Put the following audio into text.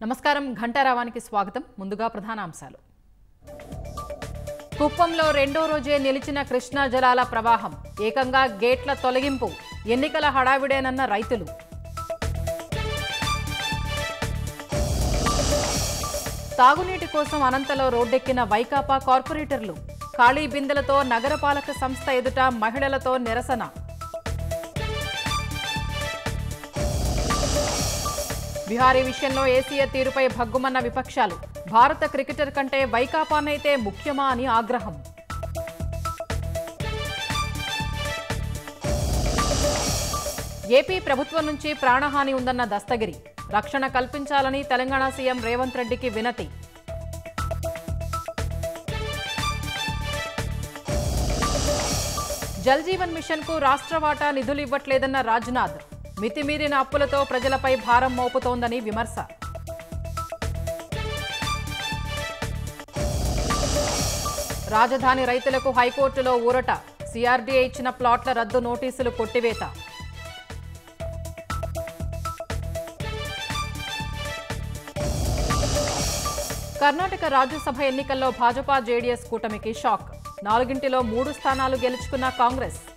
నమస్కారం ఘంటారావానికి స్వాగతం ముందుగా ప్రధానాంశాలు కుప్పంలో రెండో రోజే నిలిచిన కృష్ణా జలాల ప్రవాహం ఏకంగా గేట్ల తొలగింపు ఎన్నికల హడావిడేనన్న రైతులు తాగునీటి కోసం అనంతలో రోడ్డెక్కిన వైకాపా కార్పొరేటర్లు ఖాళీ బిందెలతో నగరపాలక సంస్థ ఎదుట మహిళలతో నిరసన బిహారీ విషయంలో ఏసీఏ తీరుపై భగ్గుమన్న విపక్షాలు భారత క్రికెటర్ కంటే వైకాపానైతే ముఖ్యమా అని ఆగ్రహం ఏపీ ప్రభుత్వం నుంచి ప్రాణహాని ఉందన్న దస్తగిరి రక్షణ కల్పించాలని తెలంగాణ సీఎం రేవంత్ రెడ్డికి వినతి జల్ జీవన్ మిషన్ కు రాష్ట్ర వాటా నిధులు ఇవ్వట్లేదన్న రాజ్నాథ్ మితిమీరిన అప్పులతో ప్రజలపై భారం మోపుతోందని విమర్శ రాజధాని రైతులకు హైకోర్టులో ఊరట సిఆర్డీఏ ఇచ్చిన ప్లాట్ల రద్దు నోటీసులు కొట్టివేత కర్ణాటక రాజ్యసభ ఎన్నికల్లో భాజపా జేడీఎస్ కూటమికి షాక్ నాలుగింటిలో మూడు స్థానాలు గెలుచుకున్న కాంగ్రెస్